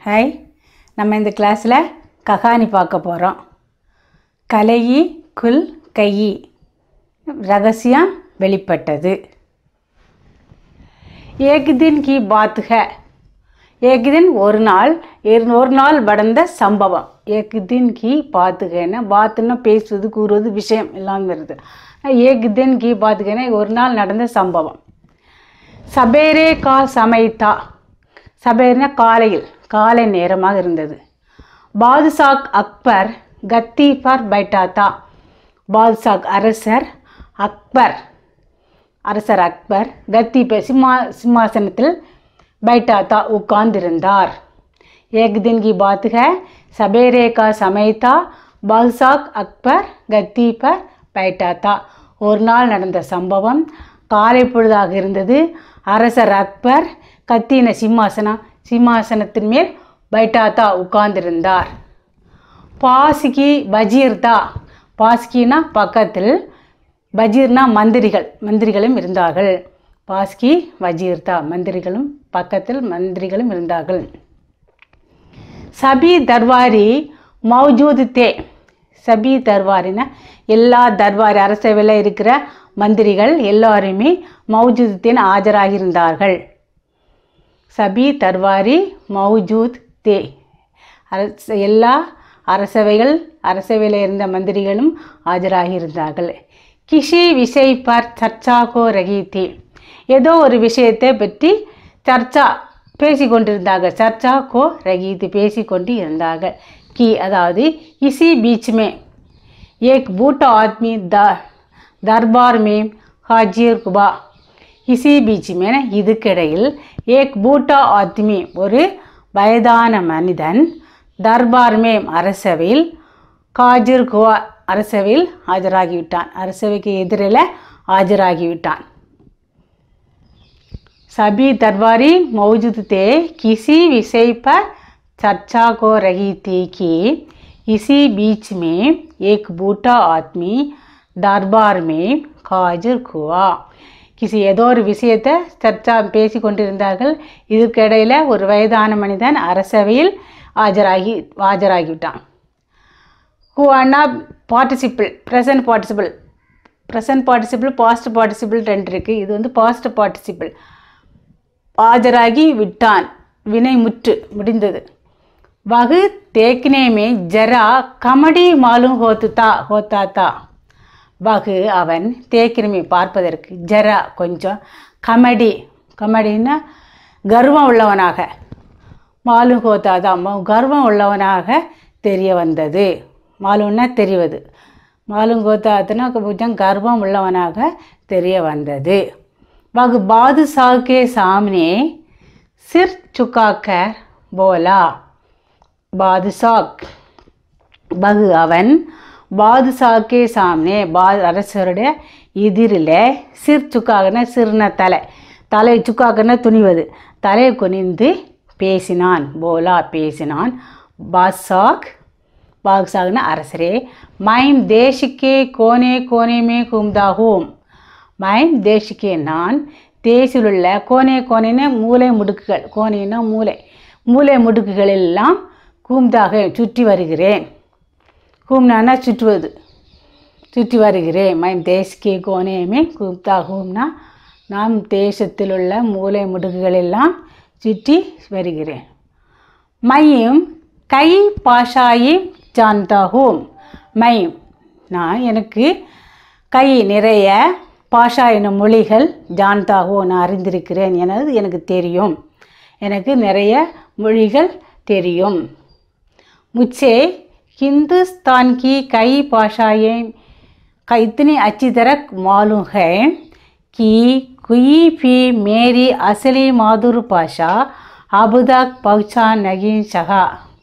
hi நம்ம இந்த கிளாஸில் கஹானி பார்க்க போகிறோம் கலையி குல் கையி ரகசியம் வெளிப்பட்டது ஏக் தின் கி பாத் ஹை ஏக் தின் ஒரு நாள் இரு- ஒரு நாள் நடந்த சம்பவம் ஏக் தின் கி பாத் ஹைன்னா பாத்துன்னா பேசுவது கூறுவது விஷயம் எல்லாம் வருது ஏக் தின் கி பாத் ஹைன்னா ஒரு நாள் நடந்த சம்பவம் சபேரே கா சமைத்தா சபேர்னா காலையில் காலை நேரமாக இருந்தது பாதுஷாக் அக்பர் கத்தி பர் பைட்டாத்தா பாதுஷாக் அரசர் அக்பர் அரசர் அக்பர் கத்தி ப சிம்மா சிம்மாசனத்தில் பைட்டாத்தா உட்கார்ந்திருந்தார் ஏக் தின் கி பாத் ஹை சபேரே கா சமைத்தா பாதுஷாக் அக்பர் கத்தி பர் பைட்டாத்தா ஒரு நாள் நடந்த சம்பவம் காலை பொழுதாக இருந்தது அரசர் அக்பர் கத்தின சிம்மாசனம் சிம்மாசனத்தின் மேல் பைட்டாத்தா உட்கார்ந்திருந்தார் பாசிகி பஜீர்தா பாஸ்கினா பக்கத்தில் பஜீர்னா மந்திரிகள் மந்திரிகளும் இருந்தார்கள் பாஸ்கி வஜீர்தா மந்திரிகளும் பக்கத்தில் மந்திரிகளும் இருந்தார்கள் சபி தர்வாரி மௌஜூத் தே சபி தர்வாரினா எல்லா தர்பாரி அரசவையில் இருக்கிற மந்திரிகள் எல்லாருமே மௌஜூத் தேன் ஆஜராகியிருந்தார்கள் சபி தர்வாரி மௌஜூத் தே அரச எல்லா அரசவைகள் அரசவையில் இருந்த மந்திரிகளும் ஆஜராகியிருந்தார்கள் கிஷி விஷய் பர் சர்ச்சா கோ ரகி தே ஏதோ ஒரு விஷயத்தை பற்றி சர்ச்சா பேசி கொண்டிருந்தார்கள் சர்ச்சா கோ ரகீத் பேசி கொண்டு இருந்தார்கள் கி அதாவது இசி பீச் மே ஏக் बूढ़ा आदमी द दरबार में हाजिर हुआ இசி பீச் மேன இதுக்கிடையில் ஏக் பூட்டா ஆத்மி ஒரு வயதான மனிதன் தர்பார் மேம் அரசவையில் காஜிர் குவா அரசவையில் ஆஜராகிவிட்டான் அரசவைக்கு எதிரில் ஆஜராகிவிட்டான் सभी दरबारी मौजूद थे किसी विषय पर चर्चा को रही थी कि इसी बीच में एक बूढ़ा आदमी दरबार में हाजिर हुआ கிசி ஏதோ ஒரு விஷயத்தை சர்ச்சா பேசி கொண்டிருந்தார்கள் இதுக்கிடையில் ஒரு வயதான மனிதன் அரசவையில் ஆஜராகி ஆஜராகிவிட்டான் ஹூ அண்ணா participle present participle present participle past participle ரெண்டு இருக்குது இது வந்து பாஸ்ட் பார்ட்டிசிபிள் ஆஜராகி விட்டான் வினை முற்று முடிந்தது வகு தேக்கினே மே ஜரா கமடி மாலும் ஹோத்துதா ஹோத்தாத்தா வகு அவன் தேக்கினமே பார்ப்பதற்கு ஜரா கொஞ்சம் கமடி கமடின்னா கர்வம் உள்ளவனாக மாலும் ஹோத்தாதா ம- கர்வம் உள்ளவனாக தெரிய வந்தது மாலுன்னா தெரிவது மாலும் கோத்தாத்துனா கொஞ்சம் கர்வம் உள்ளவனாக தெரிய வந்தது वह बादशाह के सामने सिर झुकाकर बोला பாதுஷாக் பகு அவன் பாதுஷாக்கே சாம்னே பா அரசருடைய எதிரில் சிர் சுக்காகன சிறுன தலை தலை சுக்காகன துணிவது தலை குனிந்து பேசினான் போலா பேசினான் பாத்ஷாக் பாதுஷாக்னா அரசரே மைம் தேசிக்கே கோனே கோனே மே கும்தாகும் மைம் தேசிக்கே நான் தேசிலுள்ள கோனே கோனேன்னு மூலை முடுக்குகள் கோனேன்னா மூலை மூலை முடுக்குகள் எல்லாம் கூம்தாக சுற்றி வருகிறேன் கூம்னானா சுற்றுவது சுற்றி வருகிறேன் மைம் தேசிக்கே கோனேமே கூப்தா ஹூம்னா நாம் தேசத்தில் உள்ள மூலை முடுக்குகள் எல்லாம் சுற்றி வருகிறேன் மையும் கை பாஷாயி ஜான்தா ஹூம் மையும் நான் எனக்கு கை நிறைய பாஷா என்னும் மொழிகள் ஜான்தாகோ நான் அறிந்திருக்கிறேன் எனது எனக்கு தெரியும் எனக்கு நிறைய மொழிகள் தெரியும் मुझे हिंदुस्तान की कई भाषाएं का इतनी अच्छी तरह मालूम है कि कोई भी मेरी असली मातृभाषा अब तक पहुँचा नहीं सका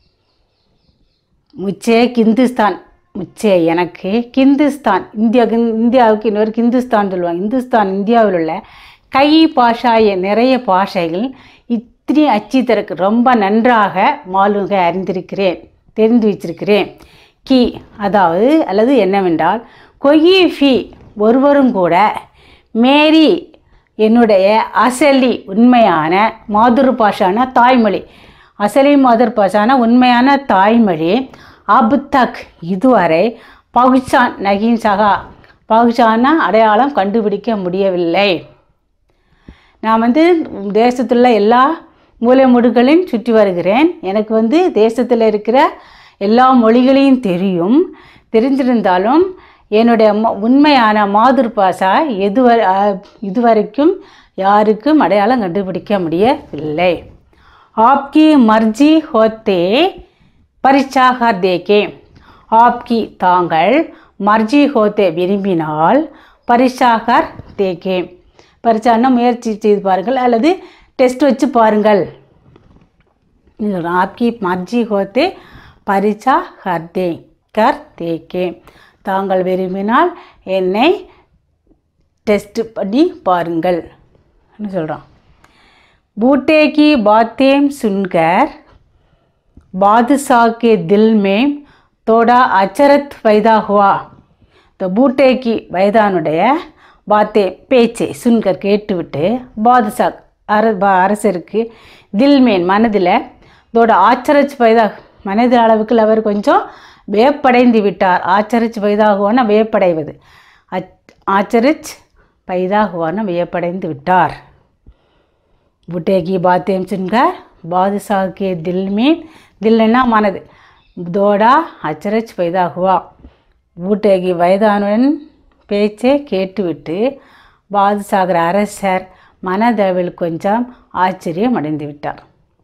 முச்சே கிந்துஸ்தான் முச்சே எனக்கு கிந்துஸ்தான் இந்தியா இந்தியாவுக்கு இன்னொரு கிந்துஸ்தான் சொல்லுவாங்க இந்துஸ்தான் இந்தியாவில் உள்ள கை பாஷாய நிறைய பாஷைகள் இத்தனை அச்சி தரக்கு ரொம்ப நன்றாக மாலுங்க அறிந்திருக்கிறேன் தெரிந்து வச்சிருக்கிறேன் கி அதாவது அல்லது என்னவென்றால் கொயி ஃபி ஒருவரும் கூட மேரி என்னுடைய அசலி உண்மையான மாதுரு பாஷான தாய்மொழி அசலி மதர் பாஷான உண்மையான தாய்மொழி அப் தக் இதுவரை பகுச்சான் நகீன் சகா பகுச்சான அடையாளம் கண்டுபிடிக்க முடியவில்லை நான் வந்து தேசத்துள்ள எல்லா மூலைமுடுகளையும் சுற்றி வருகிறேன் எனக்கு வந்து தேசத்தில் இருக்கிற எல்லா மொழிகளையும் தெரியும் தெரிஞ்சிருந்தாலும் என்னுடைய ம- உண்மையான மாதுர் பாஷா எதுவரை இதுவரைக்கும் யாருக்கும் அடையாளம் கண்டுபிடிக்க முடியவில்லை ஆப்கி மர்ஜி ஹோத்தே பரீட்சா கர் தேக்கே ஆப்கி தாங்கள் மர்ஜி ஹோத்தே விரும்பினால் பரீட்சா கர் தேக்கே பரீட்சான்னா முயற்சி செய்து பாருங்கள் அல்லது டெஸ்ட் வச்சு பாருங்கள் இது ஆப்கி மர்ஜி ஹோத்தே பரீட்சா கர் தே கர் தேக்கே தாங்கள் விரும்பினால் என்னை டெஸ்ட் பண்ணி பாருங்கள் சொல்கிறான் बूटे की बातें सुनकर बादशाह के दिल में थोड़ा अचरत पैदा हुआ तो बूटे की வயதானுடைய பாத்தே பேச்சை சுன்கர் கேட்டுவிட்டு பாதுஷா அர பா- அரசருக்கு தில்மேன் மனதில் இதோட ஆச்சரச் பைதா மனதில் அளவுக்கு அவர் கொஞ்சம் வேப்படைந்து விட்டார் ஆச்சரிச் பைதாகுவான வியப்படைவது அச்- ஆச்சரிச் பைதாகுவான வியப்படைந்து விட்டார் बुढ़े की बातें सुनकर बादशाह के दिल में दिल ना मनது தோடா அச்சரச் पैदा हुआ பூட்டே की வயதானுடன் பேச்சை கேட்டுவிட்டு பாதுசாகர் அரசர் மனதளவில் கொஞ்சம் ஆச்சரியம் அடைந்து விட்டார்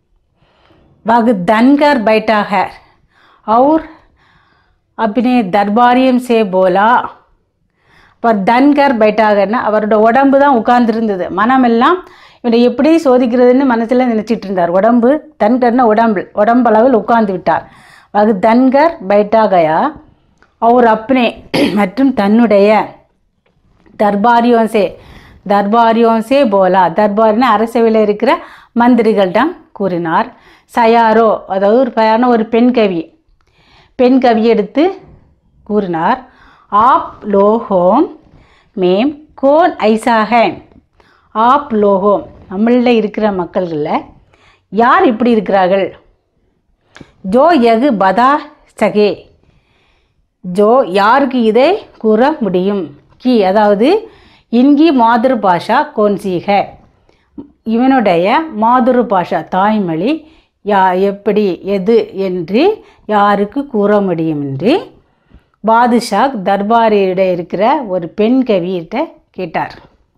वह दनकर बैठा है और अपने दरबारियम से बोला இப்போ தன்கர் பைட்டாகர்னா அவரோட உடம்பு தான் உட்கார்ந்துருந்தது மனமெல்லாம் இவனை எப்படி சோதிக்கிறதுன்னு மனசில் நினச்சிட்டு இருந்தார் உடம்பு தன்கர்னா உடம்பு உடம்பளவில் உட்கார்ந்து விட்டார் வகு தன்கர் பைட்டாகயா அவர் அப்னே மற்றும் தன்னுடைய தர்பாரியோன்சே தர்பாரியோன்சே போலா தர்பார்னா அரசவையில் இருக்கிற மந்திரிகளிடம் கூறினார் சயாரோ அதாவது ஒரு பயண ஒரு பெண் கவி பெண் கவி எடுத்து கூறினார் ஆப் லோகோம் மேம் கோன் ஐசா ஹே ஆப் லோகோம் நம்மளில் இருக்கிற மக்கள்களில் யார் இப்படி இருக்கிறார்கள் ஜோ எகு பதா சகே ஜோ யாருக்கு இதை கூற முடியும் கி அதாவது இன்கி மாதுரு பாஷா கோன்சீக இவனுடைய மாதுரு பாஷா தாய்மொழி யா எப்படி எது என்று யாருக்கு கூற முடியும் என்று பாதுஷா தர்பாரியிட இருக்கிற ஒரு பெண் கவியிட்ட கேட்டார்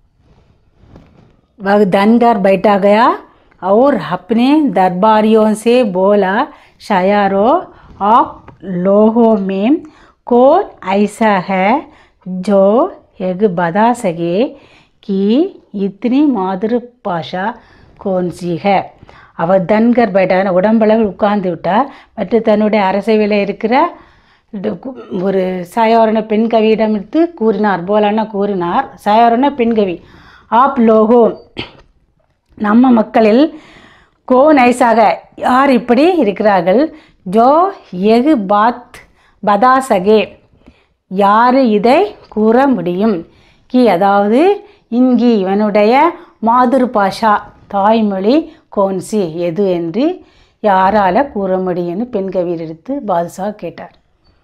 वह धनगर बैठा गया और अपने दरबारियों से बोला शायरो आप लोगों में कौन ऐसा है जो एक बता सके कि इतनी मातृभाषा कौन सी है அவர் தன்கர் பைட்டான உடம்பளவில் உட்கார்ந்து விட்டார் மற்றும் தன்னுடைய அரசவையில் இருக்கிற இது கு- ஒரு சாயாரண பெண் கவியிடம் எடுத்து கூறினார் போலான கூறினார் சாயாரண பெண் கவி ஆப் லோகோ நம்ம மக்களில் கோ நைஸாக யார் இப்படி இருக்கிறார்கள் ஜோ எகு பாத் பதா சகே யார் இதை கூற முடியும் கி அதாவது இங்கி இவனுடைய மாதுரு பாஷா தாய்மொழி கோன்சி எது என்று யாரால கூற முடியும்னு பெண் கவியர் எடுத்து பாதுஷா கேட்டார்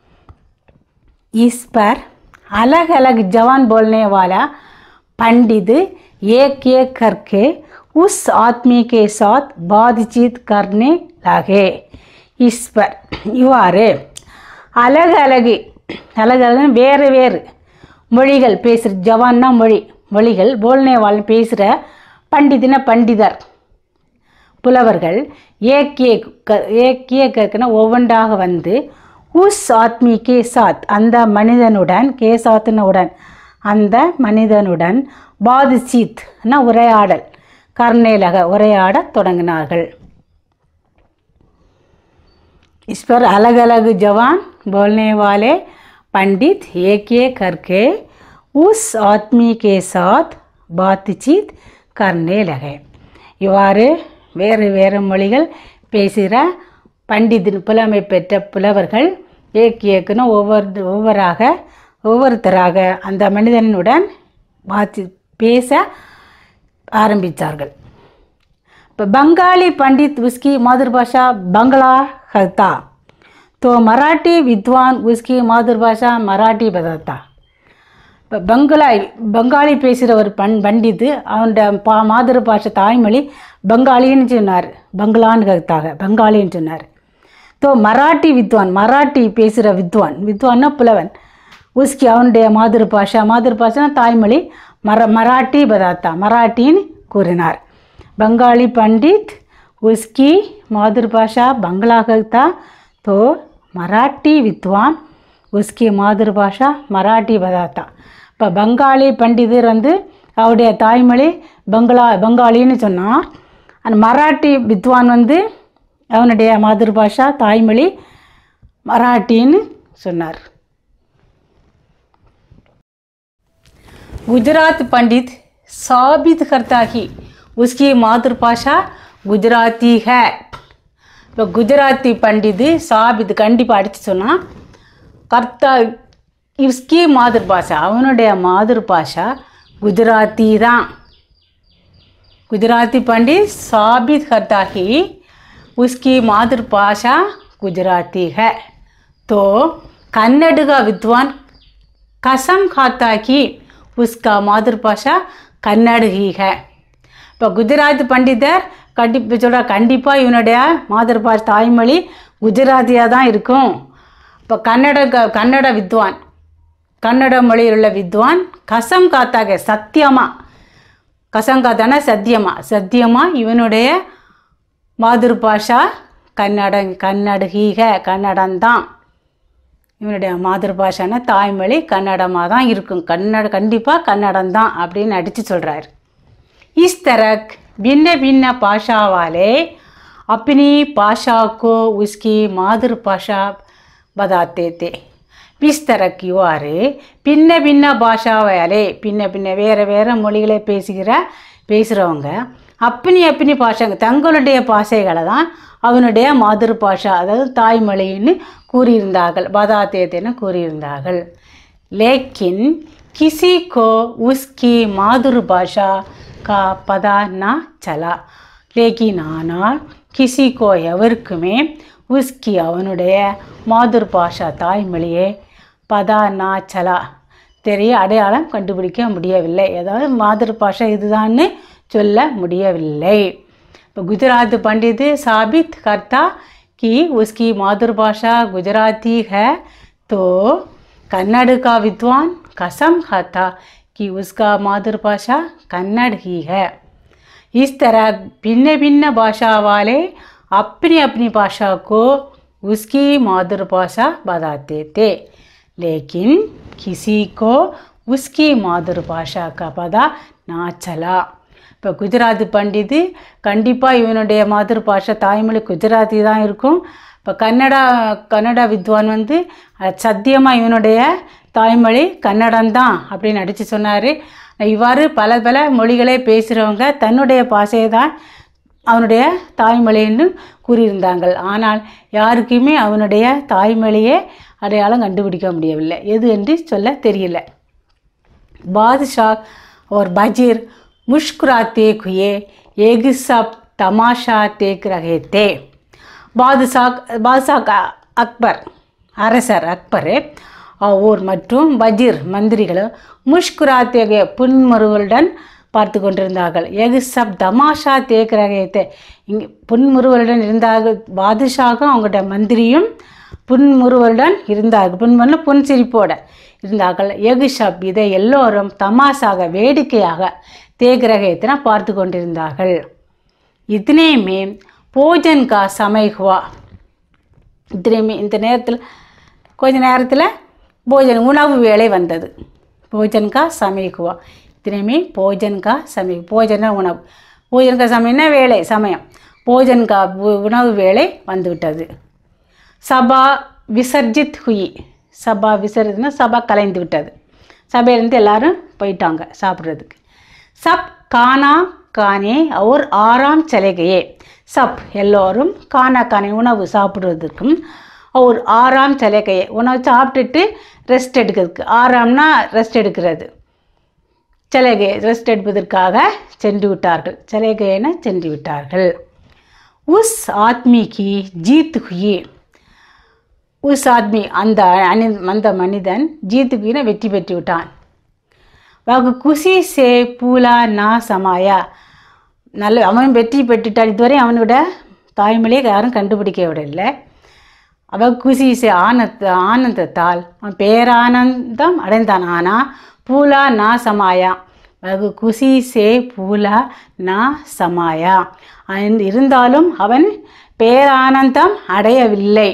इस पर अलग अलग जवान बोलने वाला पंडित एक एक करके उस आदमी के साथ बातचीत करने लगे इस पर இவ்வாறு அழகு அழகு அழகு அழகு வேறு வேறு மொழிகள் பேசுகிற ஜவான்னா மொழி மொழிகள் போல்னே வாழ் பேசுகிற பண்டிதின பண்டிதர் புலவர்கள் ஏக் ஏக் க- ஏக் ஏக்குன்னா ஒவ்வொன்றாக வந்து உஸ் ஆத்மி கே சாத் அந்த மனிதனுடன் கே சாத்தினுடன் அந்த மனிதனுடன் பாதிசீத்னா உரையாடல் கர்ணேலக உரையாடத் தொடங்கினார்கள் इस पर अलग अलग जवान बोलने वाले पंडित एक एक करके उस आदमी के साथ बातचीत करने लगे இவ்வாறு வேறு வேறு மொழிகள் பேசுகிற பண்டிதின் புலமை பெற்ற புலவர்கள் ஏக் ஏக்குன்னு ஒவ்வொரு ஒவ்வொருவராக ஒவ்வொருத்தராக அந்த மனிதனுடன் வாத்தி பேச ஆரம்பித்தார்கள் இப்போ बंगाली पंडित उसकी मातृभाषा बंगला कहता तो मराठी विद्वान उसकी मातृभाषा मराठी बताता இப்போ பங்களா பங்காளி பேசுகிற ஒரு பண் பண்டித்து அவனோட பா மாதൃ பாஷை தாய்மொழி பங்காளின்னு சொன்னார் பங்களான்னு கருத்தாக பங்காளின்னு சொன்னார் தோ மராட்டி வித்வான் மராட்டி பேசுகிற வித்வான் வித்வான்னா புலவன் உஸ்கி அவனுடைய மாதൃ பாஷா மாதൃ பாஷா தாய்மொழி மர மராட்டி பதாத்தா மராட்டின்னு கூறினார் बंगाली पंडित उसकी मातृभाषा बंगला कहता तो मराठी विद्वान उसकी मातृभाषा मराठी बताता இப்போ பங்காளி பண்டிதர் வந்து அவருடைய தாய்மொழி பங்களா பங்காளின்னு சொன்னான் அந்த மராட்டி வித்வான் வந்து அவனுடைய மாதൃபாஷா தாய்மொழி மராட்டின்னு சொன்னார் गुजरात पंडित साबित करता कि उसकी मातृभाषा गुजराती है இப்போ குஜராத்தி பண்டிது சாபித் கண்டிப்பாக அடித்து சொன்னால் கர்த்தா இஸ்கி மாதൃபாஷா அவனுடைய மாதൃபாஷா குஜராத்தி தான் गुजराती पंडित साबित करता कि उसकी मातृभाषा गुजराती है तो कन्नड़ का विद्वान कसम खाता कि उसका मातृभाषा कन्नड़ ही है இப்போ குஜராத் பண்டிதர் கண்டி இப்போ சொல்கிற கண்டிப்பாக இவனுடைய மாதൃபாஷை தாய்மொழி குஜராத்தியாக தான் இருக்கும் இப்போ கன்னட க- கன்னட வித்வான் கன்னட மொழியில் உள்ள வித்வான் கசம் காத்தாக சத்தியமாக கசங்காத்தான சத்தியமா சத்தியமா இவனுடைய மாதൃபாஷா கன்னட கன்னடகீக கன்னடம்தான் இவனுடைய மாதൃபாஷான தாய்மொழி கன்னடமாக தான் இருக்கும் கன்னட கண்டிப்பாக கன்னடம் தான் அப்படின்னு அடித்து சொல்கிறார் इस तरह भिन्न भिन्न भाषा वाले अपनी भाषा को उसकी मातृभाषा बताते थे इस तरह இவ்வாறு பின்ன பின்ன பாஷா வாலே பின்ன பின்ன வேறு வேறு மொழிகளை பேசுகிற பேசுகிறவங்க அப்பினி அப்பினி பாஷாங்க தங்களுடைய பாஷைகளை தான் அவனுடைய மாதൃபாஷா அதாவது தாய்மொழின்னு கூறியிருந்தார்கள் பதாத்தேன்னு கூறியிருந்தார்கள் लेकिन किसी को उसकी मातृभाषा का पता न चला लेकिन ஆனால் किसी को எவருக்குமே உஸ்கி அவனுடைய மாதృபாஷா தாய்மொழியே பதா நா சலா தெரிய அடையாளம் கண்டுபிடிக்க முடியவில்லை ஏதாவது மாதൃபாஷா இதுதான்னு சொல்ல முடியவில்லை இப்போ குஜராத் पंडित साबित करता कि उसकी मातृभाषा गुजराती है तो कन्नड़ का विद्वान कसम खाता कि उसका मातृभाषा कन्नड़ ही है इस तरह भिन्न भिन्न भाषा वाले अपनी अपनी भाषा को उसकी मातृभाषा बताते थे लेकिन किसी को उसकी मातृभाषा का पता ना चला இப்போ குஜராத் பண்டிது கண்டிப்பாக இவனுடைய மாதൃபாஷை தாய்மொழி குஜராத்தி தான் இருக்கும் இப்போ கன்னடா கன்னடா வித்வான் வந்து சத்தியமாக இவனுடைய தாய்மொழி கன்னடம் தான் அப்படின்னு அடித்து சொன்னார் இவ்வாறு பல பல மொழிகளை பேசுகிறவங்க தன்னுடைய பாஷையை தான் அவனுடைய தாய்மொழின்னு கூறியிருந்தாங்கள் ஆனால் யாருக்குமே அவனுடைய தாய்மொழியே அடையாளம் கண்டுபிடிக்க முடியவில்லை எது என்று சொல்ல தெரியல बादशाह और वजीर मुस्कुराते हुए एक सब तमाशा देख रहे थे பாதுஷா பாதுஷா அக்பர் அரசர் அக்பர் ஊர் மற்றும் வஜீர் மந்திரிகளும் முஷ்குராத்தேக புன்முறுவலுடன் பார்த்து கொண்டிருந்தார்கள் எகு சப் தமாஷா தேக்கிறகத்தை இங்கே புன்முறுவலுடன் இருந்தார்கள் பாதுஷாகும் அவங்களோட மந்திரியும் புன்முறுவலுடன் இருந்தார்கள் புன்முறுவல் புன்சிரிப்போட இருந்தார்கள் எகு ஷப் இதை எல்லோரும் தமாஷாக வேடிக்கையாக தேக்கிரகத்தின பார்த்து கொண்டிருந்தார்கள் इतने में भोजन का समय हुआ इतने में இந்த நேரத்தில் கொஞ்ச நேரத்தில் போஜன் உணவு வேலை வந்தது போஜன் கா சமய ஹுவா इतने में भोजन का समय போஜன உணவு போஜன் கா சமயம்னா வேலை சமயம் போஜன் கா உ- உணவு வேலை வந்துவிட்டது சபா விசர்ஜித் ஹுயி சபா விசர்ஜித்னா சபா கலைந்து விட்டது சபையிலேருந்து எல்லாரும் போயிட்டாங்க சாப்பிட்றதுக்கு சப் கானா கானே और ஆறாம் சலுகையே சப் எல்லோரும் கானா கானே உணவு சாப்பிடுவதற்கும் ஒரு ஆறாம் சலுகையே உணவு சாப்பிட்டுட்டு ரெஸ்ட் எடுக்கிறதுக்கு ஆறாம்னா ரெஸ்ட் எடுக்கிறது சலேகே ரெஸ்ட் எடுப்பதற்காக சென்று விட்டார்கள் சலேகேன சென்று விட்டார்கள் உஸ் ஆத்மி கி ஜீத் ஹுயி உஸ் ஆத்மி அந்த அனி அந்த மனிதன் ஜீத்துக்குன வெற்றி பெற்று விட்டான் வகு குசி சே பூலா நா சமாயா நல்ல அவன் வெற்றி பெற்றுட்டான் இதுவரை அவனோட தாய்மொழியை யாரும் கண்டுபிடிக்க விடலை அவ குசி சே ஆனந்த ஆனந்தத்தால் அவன் பேரானந்தம் அடைந்தான் ஆனால் பூலா நா சமாயா வகு குசி சே பூலா நா சமாயா அவன் இருந்தாலும் அவன் பேரானந்தம் அடையவில்லை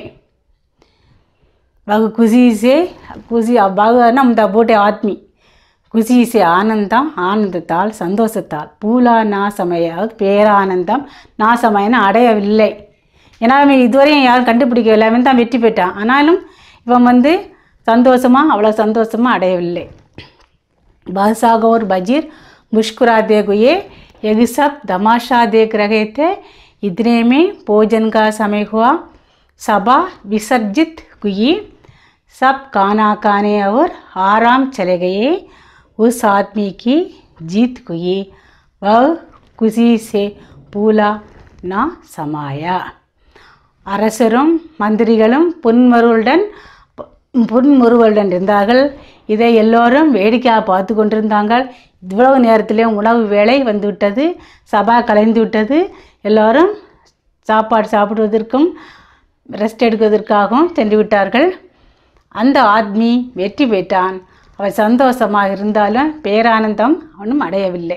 वह खुशी से खुशी बाग நம் த போட்டே ஆத்மி குசி சே ஆனந்தம் ஆனந்தத்தால் சந்தோஷத்தால் பூலா நாசமய பேரானந்தம் நாசமயன அடையவில்லை ஏன்னா அவன் இதுவரையும் யாரும் கண்டுபிடிக்கவில்லை அவன் தான் வெற்றி பெற்றான் ஆனாலும் இவன் வந்து சந்தோஷமாக அவ்வளோ சந்தோஷமாக அடையவில்லை बादशाह और बजीर मुस्कुरा दे गए ये सब तमाशा देख रहे थे इतने में भोजन का समय हुआ सभा विसर्जित हुई सब खाना खाने और आराम चले गए उस आदमी की जीत हुई वह खुशी से भूला ना समाया அரசரும் மந்திரிகளும் புன்மருளுடன் புன்முறுவலுடன் இருந்தார்கள் இதை எல்லோரும் வேடிக்கையாக பார்த்து கொண்டிருந்தாங்கள் இவ்வளவு நேரத்திலேயும் உணவு வேலை வந்துவிட்டது சபா கலைந்து விட்டது எல்லோரும் சாப்பாடு சாப்பிடுவதற்கும் ரெஸ்ட் எடுப்பதற்காகவும் சென்று விட்டார்கள் அந்த ஆத்மி வெற்றி பெற்றான் அவன் சந்தோஷமாக இருந்தாலும் பேரானந்தம் அவனும் அடையவில்லை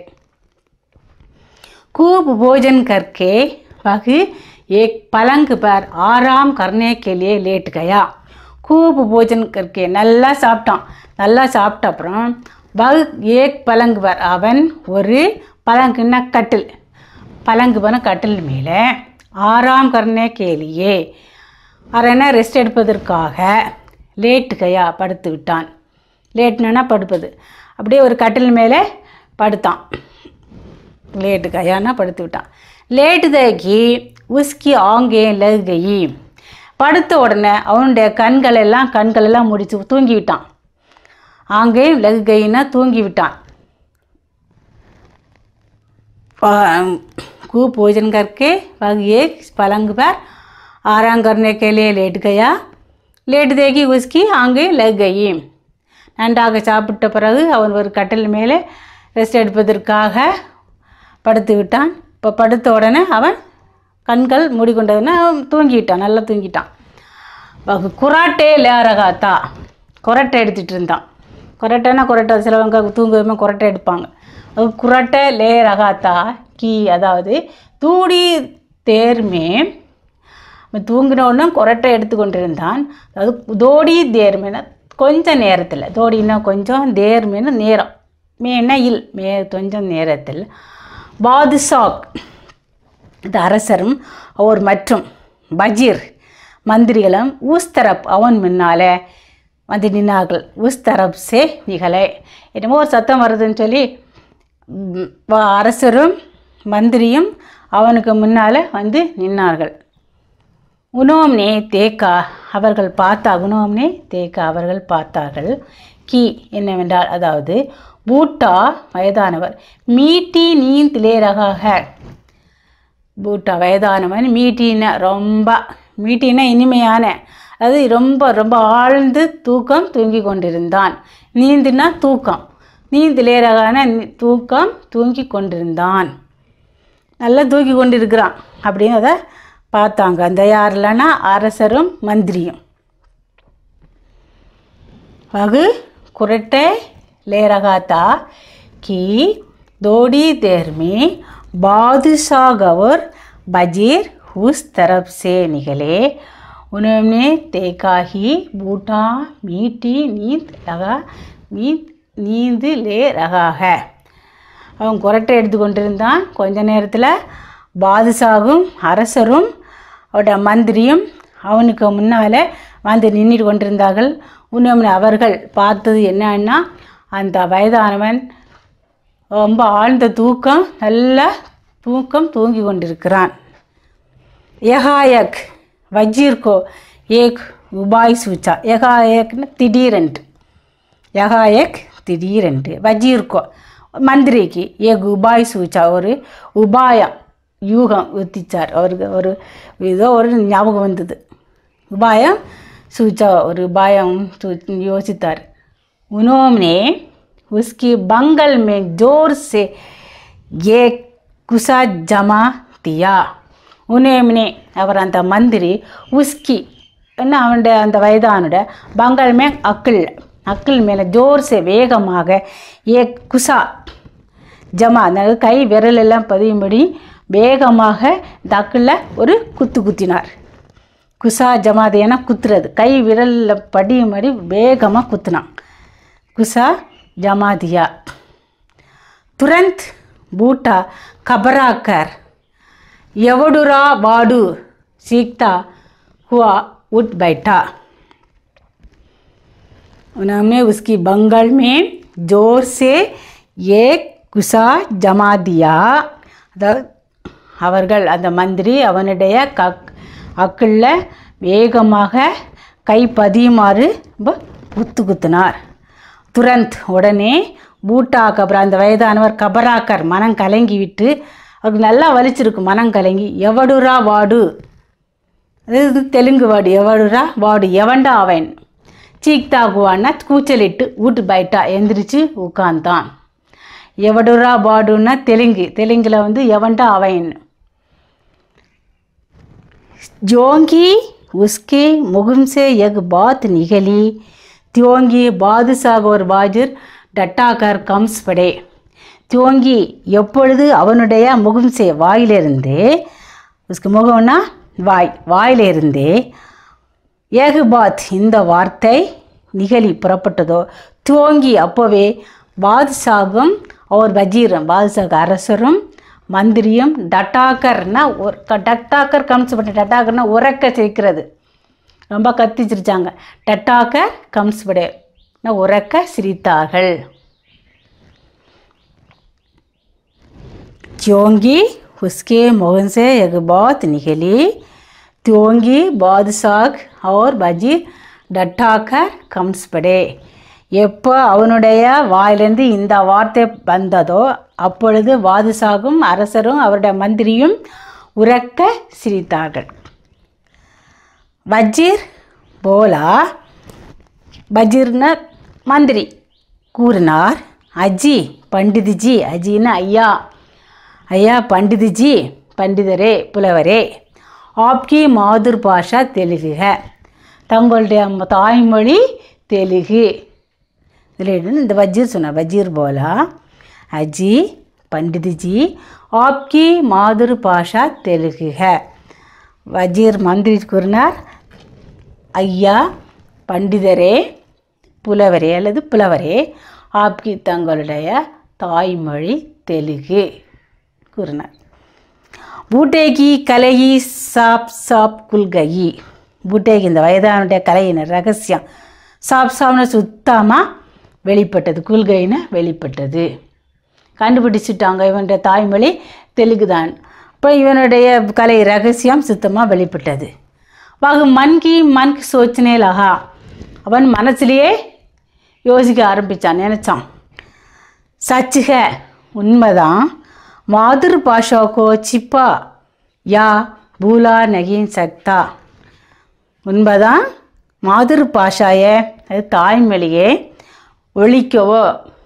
खूब भोजन करके वह एक पलंग पर आराम करने के लिए लेट गया खूब भोजन करके நல்லா சாப்பிட்டான் நல்லா சாப்பிட்ட அப்புறம் வகு ஏக் பலங்கு பர் அவன் ஒரு பலங்குன்னா கட்டில் பலங்கு பன கட்டில் மேலே ஆறாம் கர்ணே கேலியே அரன ரெஸ்ட் எடுப்பதற்காக லேட்டு கையா படுத்து விட்டான் லேட்னா படுப்பது அப்படியே ஒரு கட்டில் மேலே படுத்தான் लेट गया ना पடுத்து விட்டான் லேட் தேக்கி உஸ்கி ஆங்கே லகு கை படுத்த உடனே அவனுடைய கண்கள் எல்லாம் கண்கள் எல்லாம் முடிச்சு தூங்கி விட்டான் ஆங்கே லகு கைன்னா தூங்கி விட்டான் खूब भोजन करके वह एक पलंग पर आराम करने के लिए लेट गया लेट देगी उसकी आगे लग गई நன்றாக சாப்பிட்ட பிறகு அவன் ஒரு கட்டில் மேலே ரெஸ்ட் எடுப்பதற்காக படுத்து விட்டான் இப்போ படுத்த உடனே அவன் கண்கள் மூடிக்கொண்டதுன்னா அவன் தூங்கிட்டான் நல்லா தூங்கிட்டான் வகு குராட்டே லேரகாத்தா குரட்டை எடுத்துகிட்டு இருந்தான் குரட்டைன்னா குரட்டை சிலவங்க தூங்குவதுமே குரட்டை எடுப்பாங்க அது குரட்டை லே ரகாத்தா கீ அதாவது தூடி தேர்மே அவன் தூங்கின உடனே குரட்டை எடுத்து கொண்டிருந்தான் அதாவது தோடி தேர்மேனா கொஞ்ச நேரத்தில் தோடின்னா கொஞ்சம் தேர்மேனா நேரம் மேனா இல் மே கொஞ்சம் நேரத்தில் பாதுஷாக் இந்த அரசரும் அவர் மற்றும் பஜீர் மந்திரிகளும் ஊஸ்தரப் அவன் முன்னால் வந்து நின்னார்கள் ஊஸ்தரப் சே நிகழே என்னமோ ஒரு சத்தம் வருதுன்னு சொல்லி ம், வ- அரசரும் மந்திரியும் அவனுக்கு முன்னால் வந்து நின்னார்கள் உணோம்னே தேக்கா அவர்கள் பார்த்தா உணோம்னே தேக்கா அவர்கள் பார்த்தார்கள் கி என்னவென்றால் அதாவது பூட்டா வயதானவர் மீட்டி நீந்திலே ரகாக பூட்டா வயதானவன் மீட்டின ரொம்ப மீட்டினா இனிமையான அது ரொம்ப ரொம்ப ஆழ்ந்து தூக்கம் தூங்கி கொண்டிருந்தான் நீந்துனா தூக்கம் நீந்திலேரகான தூக்கம் தூங்கி கொண்டிருந்தான் நல்லா தூக்கி கொண்டிருக்கிறான் அப்படின்னு அதை பார்த்தாங்க அந்த யாரில்லைன்னா அரசரும் மந்திரியும் वह कुरटे ले रहा था कि थोड़ी देर में बादशाह गवर बजीर उस तरफ से निकले उन्होंने देखा ही बूटा मीठी नींद लगा नींद नींद ले रहा है அவன் குரட்டை எடுத்து கொண்டிருந்தான் கொஞ்ச நேரத்தில் பாதுஷாவும் அரசரும் அவட மந்திரியும் அவனுக்கு முன்னால் வந்து நின்றுட்டு கொண்டிருந்தார்கள் இன்னும் அவர்கள் பார்த்தது என்னன்னா அந்த வயதானவன் ரொம்ப ஆழ்ந்த தூக்கம் நல்ல தூக்கம் தூங்கி கொண்டிருக்கிறான் எகாயக் வஜீர்கோ ஏக் உபாய் சூச்சா எகாயக்னு திடீரென்று யகாயக் திடீரென்று வஜீர்கோ மந்திரிக்கு ஏக் உபாய் சூச்சா ஒரு உபாயம் யூகம் யுத்திச்சார் அவருக்கு ஒரு ஏதோ ஒரு ஞாபகம் வந்தது உபாயம் சூச்சா ஒரு உபாயம் சூ- யோசித்தார் उन्होंने उसकी बंगल में जोर से एक कुसा जमा दिया உனேம்னே அவர் அந்த மந்திரி உஸ்கி என்ன அவனுடைய அந்த வயதானுடைய பங்கல் மே அக்கிள் அக்கிள் மேலே ஜோர்ஸே வேகமாக ஏ குசா ஜமா அதாவது கை விரல் எல்லாம் பதியும்படி வேகமாக இந்த அக்கிளில் ஒரு குத்து குத்தினார் குசா ஜமாது ஏன்னா குத்துறது கை விரலில் படியும்படி வேகமாக குத்துனான் गुस्सा जमा दिया तुरंत बूटा घबरा कर यवडुरा वाडू सीखता हुआ उठ बैठा उन्होंने उसकी बंगल में जोर से एक गुस्सा जमा दिया அதாவது அவர்கள் அந்த மந்திரி அவனுடைய கக் அக்கிளில் வேகமாக கை பதியுமாறு ப- குத்து குத்தினார் துரந்த் உடனே பூட்டாக் அப்புறம் அந்த வயதானவர் கபராக்கர் மனம் கலங்கி விட்டு அவருக்கு நல்லா வலிச்சிருக்கும் மனம் கலங்கி எவடுரா வாடு அது தெலுங்கு வாடு எவடுரா வாடு எவன்டா அவன் சீக்தாகுவான்னா கூச்சலிட்டு வீட்டு பைட்டா எந்திரிச்சு உட்கார்ந்தான் எவடுரா வாடுன்னா தெலுங்கு தெலுங்கில் வந்து எவன்டா அவன் जोंगी उसके मुगम से एक बात निकली त्योंगी बादशाह और बाஜிர் டட்டாக்கர் கம்ஸ் படே தியோங்கி எப்பொழுது அவனுடைய முகம்சே வாயிலிருந்து உஸ்க்கு முகம்னா வாய் வாயிலிருந்தே ஏகுபாத் இந்த வார்த்தை நிகழி புறப்பட்டதோ துவங்கி அப்போவே பாதுஷாகும் அவர் வஜீரும் பாதுஷாக அரசரும் மந்திரியும் டட்டாக்கர்னா ஒரு க- டட்டாக்கர் கம்ஸ் பண்ண டட்டாக்கர்னா உறக்க சிரிக்கிறது ரொம்ப கத்தி சிரிச்சாங்க டட்டாக்கர் கம்ஸ் படே உறக்க சிரித்தார்கள் त्योंगी उसके मुंह से एक बात निकली त्योंगी बादशाह और वजीर डட்டாकर கம்ஸ் படே எப்போ அவனுடைய வாயிலிருந்து இந்த வார்த்தை வந்ததோ அப்பொழுது பாதுஷாகும் அரசரும் அவருடைய மந்திரியும் உறக்க சிரித்தார்கள் வஜீர் போலா வஜீர்னா மந்திரி கூறினார் அஜி பண்டிதுஜி அஜின்னா ஐயா ஐயா பண்டிதுஜி பண்டிதரே புலவரே ஆப்கி மாதுர் பாஷா தெலுங்குக தங்களுடைய ம- தாய்மொழி தெலுங்கு இதில் இந்த வஜீர் சொன்னார் வஜீர் போலா அஜி பண்டிதுஜி ஆப்கி மாதுர் பாஷா தெலுங்குக வஜீர் மந்திரி கூறினார் ஐயா பண்டிதரே புலவரே அல்லது புலவரே ஆப்கி தங்களுடைய தாய்மொழி தெலுங்கு கூறினார் பூட்டேகி கலையி சாப் சாப் குல்கயி பூட்டேகி இந்த வயதானுடைய கலையின் ரகசியம் சாப் சாப்னு சுத்தமாக வெளிப்பட்டது குல்கைன்னு வெளிப்பட்டது கண்டுபிடிச்சிட்டாங்க இவனுடைய தாய்மொழி தெலுங்கு தான் அப்போ இவனுடைய கலை ரகசியம் சுத்தமாக வெளிப்பட்டது வாகு மன்கி மன்க் சோச்சனே லகா அவன் மனசுலேயே யோசிக்க ஆரம்பித்தான் நினச்சான் सच है उनमदां मातृभाषा को छिपा या भूला नहीं सकता உண்மைதான் மாதృபாஷாயை அது தாய்மொழியை ஒழிக்கவோ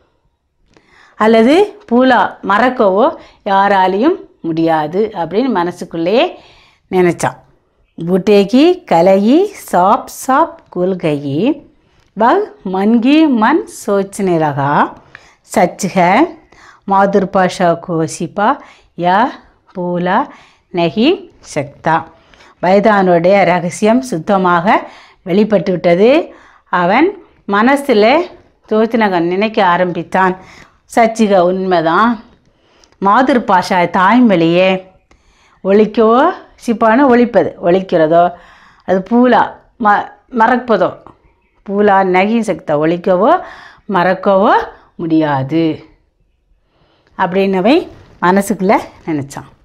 அல்லது பூலா மறக்கவோ யாராலையும் முடியாது அப்படின்னு மனசுக்குள்ளேயே நினச்சான் बूटे கலையி சாப் சாப் குல் गई वह मन की मन सोचने लगा सच है मातृभाषा को छिपा या भूला नहीं सकता வயதானுடைய ரகசியம் சுத்தமாக வெளிப்பட்டு விட்டது அவன் மனசில் தோத்தினகன் நினைக்க ஆரம்பித்தான் சச்சிக உண்மைதான் மாதர் பாஷா தாய்மொழியே ஒழிக்கவோ சிப்பான ஒழிப்பது ஒழிக்கிறதோ அது பூலா ம மறப்பதோ பூலா நகி சக்த ஒழிக்கவோ மறக்கவோ முடியாது அப்படின்னவை மனசுக்குள்ளே நினச்சான்